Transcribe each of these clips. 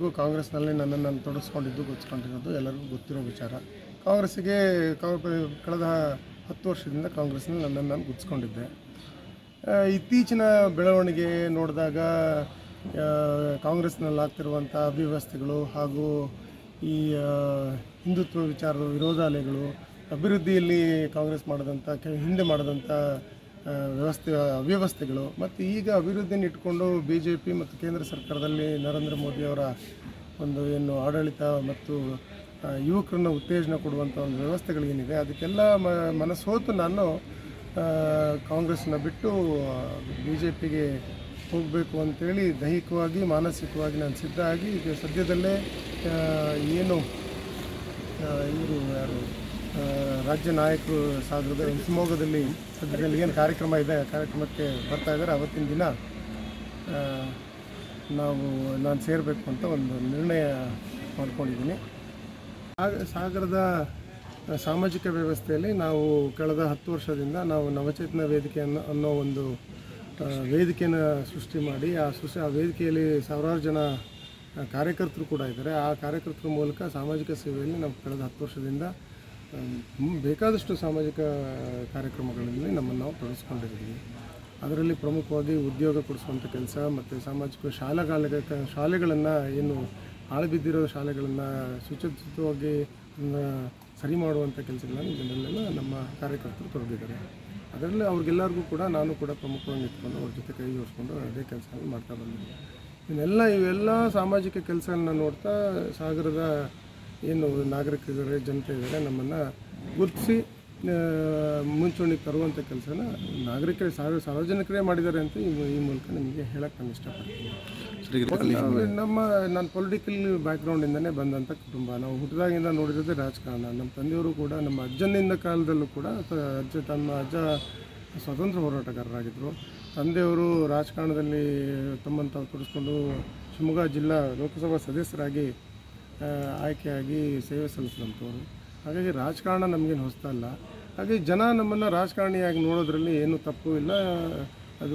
ಕಾಂಗ್ರೆಸ್ನಲ್ಲಿ ನನ್ನನ್ನು ನಾನು ತೊಡಗಿಸ್ಕೊಂಡಿದ್ದು ಗೊತ್ತಿಕೊಂಡಿರೋದು ಎಲ್ಲರಿಗೂ ಗೊತ್ತಿರೋ ವಿಚಾರ ಕಾಂಗ್ರೆಸ್ಸಿಗೆ ಕಾ- ಕಳೆದ ಹತ್ತು ವರ್ಷದಿಂದ ಕಾಂಗ್ರೆಸ್ನಲ್ಲಿ ನನ್ನನ್ನು ನಾನು ಗುರ್ತಿಸ್ಕೊಂಡಿದ್ದೆ ಆ, ಇತ್ತೀಚಿನ ಬೆಳವಣಿಗೆ ನೋಡಿದಾಗ ಆ, ಕಾಂಗ್ರೆಸ್ನಲ್ಲಿ ಆಗ್ತಿರುವಂಥ ಅವ್ಯವಸ್ಥೆಗಳು ಹಾಗೂ ಈ ಆ, ಹಿಂದುತ್ವ ವಿಚಾರದ ವಿರೋಧಾಲೆಗಳು ಅಭಿವೃದ್ಧಿಯಲ್ಲಿ ಕಾಂಗ್ರೆಸ್ ಮಾಡಿದಂಥ ಕೆ ಹಿಂದೆ ಮಾಡಿದಂಥ ಆ, ವ್ಯವಸ್ಥೆ ಅವ್ಯವಸ್ಥೆಗಳು ಮತ್ತು ಈಗ ಅಭಿವೃದ್ಧಿನ ಇಟ್ಕೊಂಡು ಬಿ ಜೆ ಪಿ ಮತ್ತು ಕೇಂದ್ರ ಸರ್ಕಾರದಲ್ಲಿ ನರೇಂದ್ರ ಮೋದಿಯವರ ಒಂದು ಏನು ಆಡಳಿತ ಮತ್ತು ಆ, ಯುವಕರನ್ನ ಉತ್ತೇಜನ ಕೊಡುವಂಥ ಒಂದು ವ್ಯವಸ್ಥೆಗಳೇನಿದೆ ಅದಕ್ಕೆಲ್ಲ ಮ ಮನಸ್ಸೋತು ನಾನು ಆ, ಕಾಂಗ್ರೆಸ್ನ ಬಿಟ್ಟು ಬಿ ಜೆ ಪಿಗೆ ಹೋಗಬೇಕು ಅಂತೇಳಿ ದೈಹಿಕವಾಗಿ ಮಾನಸಿಕವಾಗಿ ನಾನು ಸಿದ್ಧ ಆಗಿ ಈಗ ಸದ್ಯದಲ್ಲೇ ಆ, ಏನು ಇವರು ಯಾರು ಆ, ರಾಜ್ಯ ನಾಯಕರು ಸಾಗರದ ಶಿವಮೊಗ್ಗದಲ್ಲಿ ಸದ್ಯದಲ್ಲಿ ಏನು ಕಾರ್ಯಕ್ರಮ ಇದೆ ಆ ಕಾರ್ಯಕ್ರಮಕ್ಕೆ ಬರ್ತಾ ಇದ್ದಾರೆ ಅವತ್ತಿನ ದಿನ ಆ, ನಾವು ನಾನು ಸೇರಬೇಕು ಅಂತ ಒಂದು ನಿರ್ಣಯ ಮಾಡ್ಕೊಂಡಿದ್ದೀನಿ ಸಾಗ- ಸಾಗರದ ಸಾಮಾಜಿಕ ವ್ಯವಸ್ಥೆಯಲ್ಲಿ ನಾವು ಕಳೆದ ಹತ್ತು ವರ್ಷದಿಂದ ನಾವು ನವಚೇತನ ವೇದಿಕೆ ಅನ್ನೋ ಅನ್ನೋ ಒಂದು ಆ, ವೇದಿಕೆಯನ್ನು ಸೃಷ್ಟಿ ಮಾಡಿ ಆ ಸೃಷ್ಟಿ ಆ ವೇದಿಕೆಯಲ್ಲಿ ಸಾವಿರಾರು ಜನ ಆ, ಕಾರ್ಯಕರ್ತರು ಕೂಡ ಇದ್ದಾರೆ ಆ ಕಾರ್ಯಕರ್ತರ ಮೂಲಕ ಸಾಮಾಜಿಕ ಸೇವೆಯಲ್ಲಿ ನಾವು ಕಳೆದ ಹತ್ತು ವರ್ಷದಿಂದ ಆ, ಮ್, ಬೇಕಾದಷ್ಟು ಸಾಮಾಜಿಕ ಕಾರ್ಯಕ್ರಮಗಳಲ್ಲಿ ನಮ್ಮನ್ನು ನಾವು ತೊಡಗಿಸ್ಕೊಂಡಿದ್ದೀವಿ ಅದರಲ್ಲಿ ಪ್ರಮುಖವಾಗಿ ಉದ್ಯೋಗ ಕೊಡಿಸುವಂಥ ಕೆಲಸ ಮತ್ತು ಸಾಮಾಜಿಕ ಶಾಲೆಗಳ ಶಾಲೆಗಳನ್ನು ಏನು ಹಾಳುಬಿದ್ದಿರೋ ಶಾಲೆಗಳನ್ನು ಸುಚಿತವಾಗಿ ಅದನ್ನ ಸರಿ ಮಾಡುವಂಥ ಕೆಲಸಗಳನ್ನು ಇದರಲ್ಲೆಲ್ಲ ನಮ್ಮ ಕಾರ್ಯಕರ್ತರು ತೊಡಗಿದ್ದಾರೆ ಅದರಲ್ಲಿ ಅವ್ರಿಗೆಲ್ಲರಿಗೂ ಕೂಡ ನಾನು ಕೂಡ ಪ್ರಮುಖವಾಗಿ ನಿಂತ್ಕೊಂಡು ಅವ್ರ ಜೊತೆ ಕೈ ಜೋಡಿಸ್ಕೊಂಡು ಅದೇ ಕೆಲಸ ಮಾಡ್ತಾ ಬಂದಿದ್ದೀನಿ ಇವನ್ನೆಲ್ಲ ಇವೆಲ್ಲ ಸಾಮಾಜಿಕ ಕೆಲಸಗಳನ್ನ ನೋಡ್ತಾ ಸಾಗರದ ಏನು ನಾಗರಿಕರಿದ್ದಾರೆ ಜನತೆ ಇದ್ದಾರೆ ನಮ್ಮನ್ನು ಗುರುತಿಸಿ ಮುಂಚೂಣಿಗೆ ತರುವಂಥ ಕೆಲಸನ ನಾಗರಿಕರೇ ಸಾರ್ವ ಸಾರ್ವಜನಿಕರೇ ಮಾಡಿದ್ದಾರೆ ಅಂತ ಈ ಈ ಮೂಲಕ ನಿಮಗೆ ಹೇಳಕ್ಕೆ ನಾನು ಇಷ್ಟಪಡ್ತೀನಿ ನಾವು- ನಮ್ಮ ನಾನು ಪೊಲಿಟಿಕಲ್ ಬ್ಯಾಕ್ಗ್ರೌಂಡಿಂದನೇ ಬಂದಂಥ ಕುಟುಂಬ ನಾವು ಹುಟ್ಟಿದಾಗಿಂದ ನೋಡಿರೋದೇ ರಾಜಕಾರಣ ನಮ್ಮ ತಂದೆಯವರು ಕೂಡ ನಮ್ಮ ಅಜ್ಜನಿಂದ ಕಾಲದಲ್ಲೂ ಕೂಡ ತ- ಅಜ್ಜ ತಮ್ಮ ಅಜ್ಜ ಸ್ವಾತಂತ್ರ್ಯ ಹೋರಾಟಗಾರರಾಗಿದ್ದರು ತಂದೆಯವರು ರಾಜಕಾರಣದಲ್ಲಿ ತಮ್ಮನ್ನು ತಾವು ತೊಡಗಿಸ್ಕೊಂಡು ಶಿವಮೊಗ್ಗ ಜಿಲ್ಲಾ ಲೋಕಸಭಾ ಸದಸ್ಯರಾಗಿ ಆ, ಆಯ್ಕೆಯಾಗಿ ಸೇವೆ ಸಲ್ಲಿಸಿದಂಥವ್ರು ಹಾಗಾಗಿ ರಾಜಕಾರಣ ನಮಗೇನು ಹೊಸದಲ್ಲ ಹಾಗೆ ಜನ ನಮ್ಮನ್ನು ರಾಜಕಾರಣಿಯಾಗಿ ನೋಡೋದ್ರಲ್ಲಿ ಏನೂ ತಪ್ಪು ಇಲ್ಲ ಅದು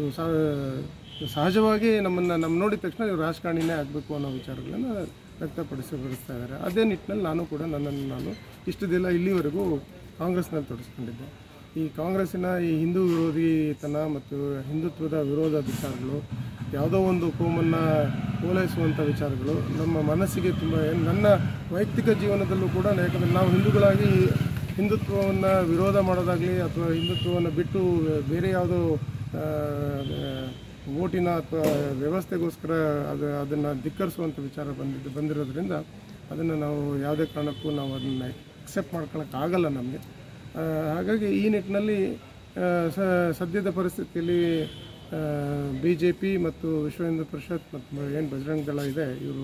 ಸಹ- ಸಹಜವಾಗಿ ನಮ್ಮನ್ನು ನಮ್ಮ ನೋಡಿದ ತಕ್ಷಣ ನೀವು ರಾಜಕಾರಣಿನೇ ಆಗಬೇಕು ಅನ್ನೋ ವಿಚಾರಗಳನ್ನು ವ್ಯಕ್ತಪಡಿಸಿ ಬರೆಸ್ತಾ ಇದ್ದಾರೆ ಅದೇ ನಿಟ್ಟಿನಲ್ಲಿ ನಾನು ಕೂಡ ನನ್ನನ್ನು ನಾನು ಇಷ್ಟು ದಿನ ಇಲ್ಲಿವರೆಗೂ ಕಾಂಗ್ರೆಸ್ನಲ್ಲಿ ತೊಡಗಿಸ್ಕೊಂಡಿದ್ದೆ ಈ ಕಾಂಗ್ರೆಸ್ಸಿನ ಈ ಹಿಂದೂ ವಿರೋಧಿತನ ಮತ್ತು ಹಿಂದುತ್ವದ ವಿರೋಧ ವಿಚಾರಗಳು ಯಾವುದೋ ಒಂದು ಕೋಮನ್ನು ಓಲೈಸುವಂಥ ವಿಚಾರಗಳು ನಮ್ಮ ಮನಸ್ಸಿಗೆ ತುಂಬ ಏನ್- ನನ್ನ ವೈಯಕ್ತಿಕ ಜೀವನದಲ್ಲೂ ಕೂಡ ಯಾಕಂದರೆ ನಾವು ಹಿಂದೂಗಳಾಗಿ ಹಿಂದುತ್ವವನ್ನು ವಿರೋಧ ಮಾಡೋದಾಗಲಿ ಅಥವಾ ಹಿಂದುತ್ವವನ್ನು ಬಿಟ್ಟು ಬೇರೆ ಯಾವುದೋ ಆ, ಓಟಿನ ಅಥವಾ ವ್ಯವಸ್ಥೆಗೋಸ್ಕರ ಅದು ಅದನ್ನು ಧಿಕ್ಕರಿಸುವಂಥ ವಿಚಾರ ಬಂದಿದ್ದು ಬಂದಿರೋದ್ರಿಂದ ಅದನ್ನು ನಾವು ಯಾವುದೇ ಕಾರಣಕ್ಕೂ ನಾವು ಅದನ್ನು ಅಕ್ಸೆಪ್ಟ್ ಮಾಡ್ಕೊಳಕ್ಕಾಗಲ್ಲ ನಮಗೆ ಆ, ಹಾಗಾಗಿ ಈ ನಿಟ್ಟಿನಲ್ಲಿ ಆ, ಸ- ಸದ್ಯದ ಪರಿಸ್ಥಿತಿಯಲ್ಲಿ ಬಿ ಜೆ ಪಿ ಮತ್ತು ವಿಶ್ವ ಹಿಂದೂ ಪರಿಷತ್ ಮತ್ತು ಏನು ಬಜರಂಗ ದಳ ಇದೆ ಇವರು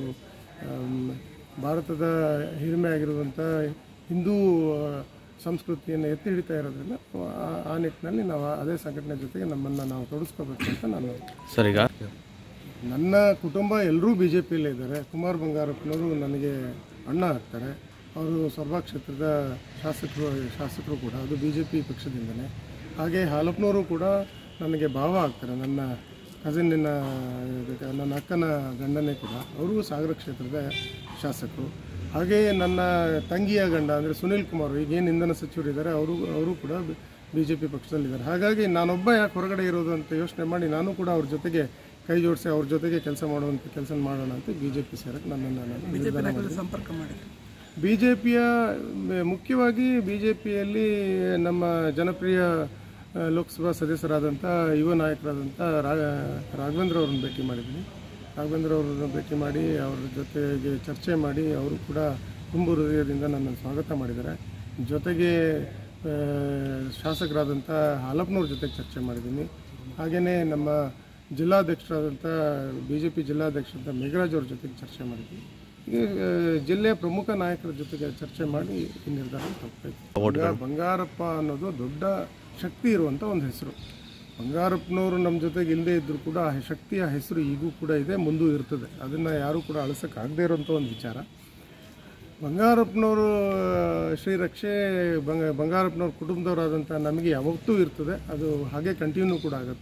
ಭಾರತದ ಹಿರಿಮೆ ಆಗಿರುವಂಥ ಹಿಂದೂ ಆ, ಸಂಸ್ಕೃತಿಯನ್ನು ಎತ್ತಿ ಹಿಡಿತಾ ಇರೋದ್ರಿಂದ ಆ- ಆ ನಿಟ್ಟಿನಲ್ಲಿ ನಾವು ಅದೇ ಸಂಘಟನೆ ಜೊತೆಗೆ ನಮ್ಮನ್ನು ನಾವು ತೊಡಗಿಸ್ಕೋಬೇಕು ಅಂತ ನಾನು ಸರ್ ಈಗ ನನ್ನ ಕುಟುಂಬ ಎಲ್ಲರೂ ಬಿ ಜೆ ಪಿಯಲ್ಲೇ ಇದ್ದಾರೆ ಕುಮಾರ್ ಬಂಗಾರಪ್ಪನವರು ನನಗೆ ಅಣ್ಣ ಆಗ್ತಾರೆ ಅವರು ಸೊರಬ ಕ್ಷೇತ್ರದ ಶಾಸಕರು ಶಾಸಕರು ಕೂಡ ಅದು ಬಿ ಜೆ ಪಿ ಪಕ್ಷದಿಂದಲೇ ಹಾಗೆ ಹಾಲಪ್ಪನವರು ಕೂಡ ನನಗೆ ಭಾವ ಆಗ್ತಾರೆ ನನ್ನ ಕಸಿನ್ನಿನ ನನ್ನ ಅಕ್ಕನ ಗಂಡನೇ ಕೂಡ ಅವರು ಸಾಗರ ಕ್ಷೇತ್ರದ ಶಾಸಕರು ಹಾಗೆ ನನ್ನ ತಂಗಿಯ ಗಂಡ ಅಂದರೆ ಸುನಿಲ್ ಕುಮಾರ್ ಈಗೇನು ಇಂಧನ ಸಚಿವರಿದ್ದಾರೆ ಅವರು ಅವರು ಕೂಡ ಬಿ ಜೆ ಪಿ ಪಕ್ಷದಲ್ಲಿದ್ದಾರೆ ಹಾಗಾಗಿ ನಾನೊಬ್ಬ ಯಾಕೆ ಹೊರಗಡೆ ಇರೋದು ಅಂತ ಯೋಚನೆ ಮಾಡಿ ನಾನು ಕೂಡ ಅವ್ರ ಜೊತೆಗೆ ಕೈ ಜೋಡಿಸಿ ಅವ್ರ ಜೊತೆಗೆ ಕೆಲಸ ಮಾಡುವಂಥ ಕೆಲಸ ಮಾಡೋಣ ಅಂತ ಬಿ ಜೆ ಪಿ ಸೇರಕ್ಕೆ ನನ್ನನ್ನು ನಾನು ನಿರ್ಧಾರ ಮಾಡಿದೆ ಸಂಪರ್ಕ ಮಾಡಿದ್ರು ಬಿ ಜೆ ಪಿಯ ಮುಖ್ಯವಾಗಿ ಬಿ ಜೆ ಪಿಯಲ್ಲಿ ನಮ್ಮ ಜನಪ್ರಿಯ ಆ, ಲೋಕಸಭಾ ಸದಸ್ಯರಾದಂಥ ಯುವ ನಾಯಕರಾದಂಥ ರಾ ರಾಘವೇಂದ್ರ ಅವ್ರನ್ನ ಭೇಟಿ ಮಾಡಿದ್ದೀನಿ ರಾಘವೇಂದ್ರ ಅವ್ರನ್ನ ಭೇಟಿ ಮಾಡಿ ಅವ್ರ ಜೊತೆಗೆ ಚರ್ಚೆ ಮಾಡಿ ಅವರು ಕೂಡ ತುಂಬು ಹೃದಯದಿಂದ ನನ್ನನ್ನು ಸ್ವಾಗತ ಮಾಡಿದ್ದಾರೆ ಜೊತೆಗೆ ಆ, ಶಾಸಕರಾದಂಥ ಹಾಲಪ್ಪನವ್ರ ಜೊತೆಗೆ ಚರ್ಚೆ ಮಾಡಿದ್ದೀನಿ ಹಾಗೆಯೇ ನಮ್ಮ ಜಿಲ್ಲಾಧ್ಯಕ್ಷರಾದಂಥ ಬಿ ಜೆ ಪಿ ಜಿಲ್ಲಾಧ್ಯಕ್ಷರಾದ ಮೇಘರಾಜ್ ಅವ್ರ ಜೊತೆಗೆ ಚರ್ಚೆ ಮಾಡಿದ್ದೀನಿ ಈ, ಆ, ಜಿಲ್ಲೆಯ ಪ್ರಮುಖ ನಾಯಕರ ಜೊತೆಗೆ ಚರ್ಚೆ ಮಾಡಿ ಈ ನಿರ್ಧಾರ ತಗೋಬೇಕು ಬಂಗಾರಪ್ಪ ಅನ್ನೋದು ದೊಡ್ಡ ಶಕ್ತಿ ಇರುವಂಥ ಒಂದು ಹೆಸರು ಬಂಗಾರಪ್ಪನವರು ನಮ್ಮ ಜೊತೆಗೆ ಇಲ್ಲದೇ ಇದ್ದರೂ ಕೂಡ ಆ ಶಕ್ತಿಯ ಹೆಸರು ಈಗೂ ಕೂಡ ಇದೆ ಮುಂದೂ ಇರ್ತದೆ ಅದನ್ನು ಯಾರೂ ಕೂಡ ಅಳಿಸೋಕ್ಕಾಗದೇ ಇರೋಂಥ ಒಂದು ವಿಚಾರ ಬಂಗಾರಪ್ಪನವರು ಶ್ರೀರಕ್ಷೆ ಬಂಗ ಬಂಗಾರಪ್ಪನವ್ರ ಕುಟುಂಬದವರಾದಂಥ ನಮಗೆ ಯಾವತ್ತೂ ಇರ್ತದೆ ಅದು ಹಾಗೆ ಕಂಟಿನ್ಯೂ ಕೂಡ ಆಗುತ್ತೆ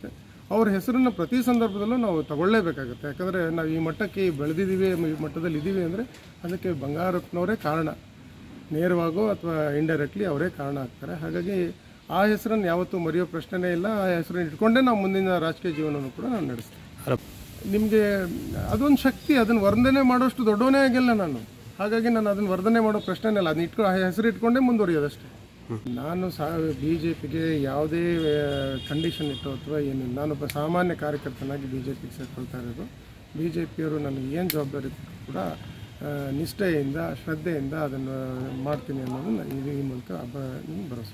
ಅವ್ರ ಹೆಸರನ್ನು ಪ್ರತಿ ಸಂದರ್ಭದಲ್ಲೂ ನಾವು ತಗೊಳ್ಳೇಬೇಕಾಗುತ್ತೆ ಯಾಕಂದರೆ ನಾವು ಈ ಮಟ್ಟಕ್ಕೆ ಬೆಳೆದಿದ್ದೀವಿ ಈ ಮಟ್ಟದಲ್ಲಿ ಇದ್ದೀವಿ ಅಂದರೆ ಅದಕ್ಕೆ ಬಂಗಾರಪ್ಪನವರೇ ಕಾರಣ ನೇರವಾಗೋ ಅಥವಾ ಇಂಡೈರೆಕ್ಟ್ಲಿ ಅವರೇ ಕಾರಣ ಆಗ್ತಾರೆ ಹಾಗಾಗಿ ಆ ಹೆಸರನ್ನು ಯಾವತ್ತೂ ಮರೆಯೋ ಪ್ರಶ್ನೆನೇ ಇಲ್ಲ ಆ ಹೆಸರನ್ನು ಇಟ್ಕೊಂಡೇ ನಾವು ಮುಂದಿನ ರಾಜಕೀಯ ಜೀವನವನ್ನು ಕೂಡ ನಾನು ನಡೆಸ್ತೀನಿ ನಿಮಗೆ ಅದೊಂದು ಶಕ್ತಿ ಅದನ್ನು ವರ್ಧನೆ ಮಾಡೋಷ್ಟು ದೊಡ್ಡವನೇ ಆಗಿಲ್ಲ ನಾನು ಹಾಗಾಗಿ ನಾನು ಅದನ್ನು ವರ್ಧನೆ ಮಾಡೋ ಪ್ರಶ್ನೆನೇ ಇಲ್ಲ ಅದನ್ನ ಇಟ್ಕೊ ಆ ಹೆಸರು ಇಟ್ಕೊಂಡೇ ಮುಂದುವರಿಯೋದಷ್ಟೇ ನಾನು ಸಾ ಬಿ ಜೆ ಪಿಗೆ ಯಾವುದೇ ಕಂಡೀಷನ್ ಇಟ್ಟು ಅಥವಾ ಏನಿಲ್ಲ ನಾನೊಬ್ಬ ಸಾಮಾನ್ಯ ಕಾರ್ಯಕರ್ತನಾಗಿ ಬಿ ಜೆ ಪಿಗೆ ಸೇರ್ಕೊಳ್ತಾ ಇರೋದು ಬಿ ಜೆ ಪಿಯವರು ನನಗೆ ಏನು ಜವಾಬ್ದಾರಿ ಕೊಟ್ಟರು ಕೂಡ ಆ, ನಿಷ್ಠೆಯಿಂದ ಶ್ರದ್ಧೆಯಿಂದ ಅದನ್ನು ಮಾಡ್ತೀನಿ ಅನ್ನೋದನ್ನು ಈ ಈ ಮೂಲಕ ಹಬ್ಬ ನಿಮ್ಗೆ ಭರವಸೆ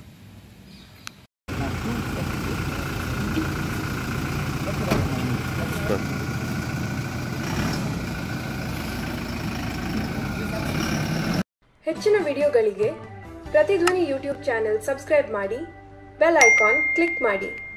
ಹೆಚ್ಚಿನ ವಿಡಿಯೋಗಳಿಗೆ ಪ್ರತಿಧ್ವನಿ ಯೂಟ್ಯೂಬ್ ಚಾನೆಲ್ ಸಬ್ಸ್ಕ್ರೈಬ್ ಮಾಡಿ ಬೆಲ್ ಐಕಾನ್ ಕ್ಲಿಕ್ ಮಾಡಿ